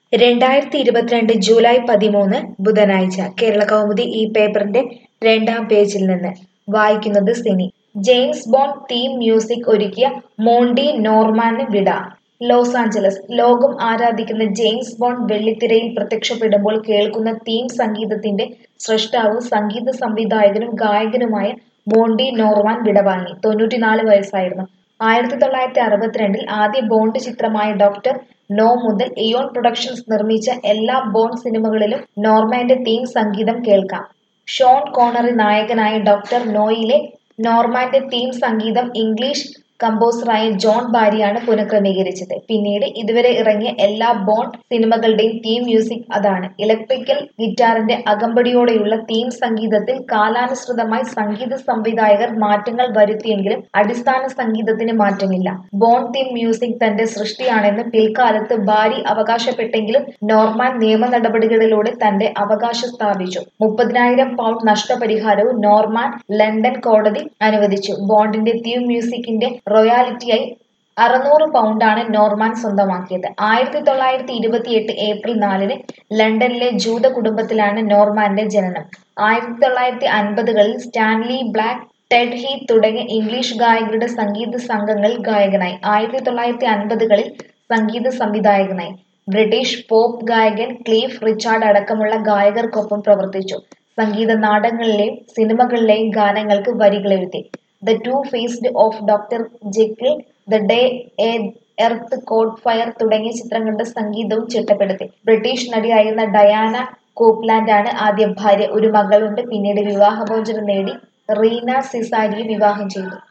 രണ്ടായിരത്തി ഇരുപത്തിരണ്ട് ജൂലൈ പതിമൂന്ന് ബുധനാഴ്ച കേരള കൗമുദി ഈ പേപ്പറിന്റെ രണ്ടാം പേജിൽ നിന്ന് വായിക്കുന്നത് Sini James Bond theme music ഒരുക്കിയ മോണ്ടി നോർമാന് വിട ലോസ് ആഞ്ചലസ് ലോകം ആരാധിക്കുന്ന ജെയിംസ് ബോണ്ട് വെള്ളിത്തിരയിൽ പ്രത്യക്ഷപ്പെടുമ്പോൾ കേൾക്കുന്ന തീം സംഗീതത്തിന്റെ സൃഷ്ടാവും സംഗീത സംവിധായകനും ഗായകനുമായ മോണ്ടി നോർമാൻ വിടവാങ്ങി തൊണ്ണൂറ്റിനാല് വയസ്സായിരുന്നു ആയിരത്തി തൊള്ളായിരത്തി അറുപത്തിരണ്ടിൽ ആദ്യ ബോണ്ട് ചിത്രമായ ഡോക്ടർ നോ മുതൽ ഇയോൺ പ്രൊഡക്ഷൻസ് നിർമ്മിച്ച എല്ലാ ബോണ്ട് സിനിമകളിലും നോർമാന്റെ തീം സംഗീതം കേൾക്കാം ഷോൺ കോണറി നായകനായ ഡോക്ടർ നോയിലെ നോർമാന്റെ തീം സംഗീതം ഇംഗ്ലീഷ് കമ്പോസറായ ജോൺ ബാരിയാണ് പുനഃക്രമീകരിച്ചത് പിന്നീട് ഇതുവരെ ഇറങ്ങിയ എല്ലാ ബോണ്ട് സിനിമകളുടെയും തീം മ്യൂസിക് അതാണ് ഇലക്ട്രിക്കൽ ഗിറ്റാറിന്റെ അകമ്പടിയോടെയുള്ള തീം സംഗീതത്തിൽ കാലാനുസൃതമായി സംഗീത സംവിധായകർ മാറ്റങ്ങൾ വരുത്തിയെങ്കിലും അടിസ്ഥാന സംഗീതത്തിന് മാറ്റമില്ല ബോണ്ട് തീം മ്യൂസിക് തന്റെ സൃഷ്ടിയാണെന്ന് പിൽക്കാലത്ത് ബാരി അവകാശപ്പെട്ടെങ്കിലും നോർമാൻ നിയമ നടപടികളിലൂടെ തന്റെ അവകാശം സ്ഥാപിച്ചു മുപ്പതിനായിരം പൗണ്ട് നഷ്ടപരിഹാരവും നോർമാൻ ലണ്ടൻ കോടതി അനുവദിച്ചു ബോണ്ടിന്റെ തീം മ്യൂസിക്കിന്റെ റോയാലിറ്റിയായി അറുന്നൂറ് പൗണ്ടാണ് നോർമാൻ സ്വന്തമാക്കിയത് ആയിരത്തി തൊള്ളായിരത്തി ഇരുപത്തിയെട്ട് ഏപ്രിൽ നാലിന് ലണ്ടനിലെ ജൂത കുടുംബത്തിലാണ് നോർമാന്റെ ജനനം ആയിരത്തി തൊള്ളായിരത്തി അൻപതുകളിൽ സ്റ്റാൻലി ബ്ലാക്ക് ടെഡ് ഹീ തുടങ്ങിയ ഇംഗ്ലീഷ് ഗായകരുടെ സംഗീത സംഘങ്ങളിൽ ഗായകനായി ആയിരത്തി തൊള്ളായിരത്തി അൻപതുകളിൽ സംഗീത സംവിധായകനായി ബ്രിട്ടീഷ് പോപ്പ് ഗായകൻ ക്ലീഫ് റിച്ചാർഡ് അടക്കമുള്ള ഗായകർക്കൊപ്പം പ്രവർത്തിച്ചു സംഗീത നാടകങ്ങളിലെയും സിനിമകളിലെയും ഗാനങ്ങൾക്ക് വരികളെഴുതി the two faced of doctor Jekyll the day a earth caught fire തുടങ്ങിയ ചിത്രങ്ങളുടെ സംഗീതവും ചിട്ടപ്പെടുത്തി ബ്രിട്ടീഷ് നടിയായിരുന്ന ഡയാന കോപ്ലാൻഡ് ആണ് ആദ്യ ഭാര്യ ഒരു മകളുണ്ട് പിന്നീട് വിവാഹമോചനം നേടി റീന സിസാരിയെ വിവാഹം ചെയ്തു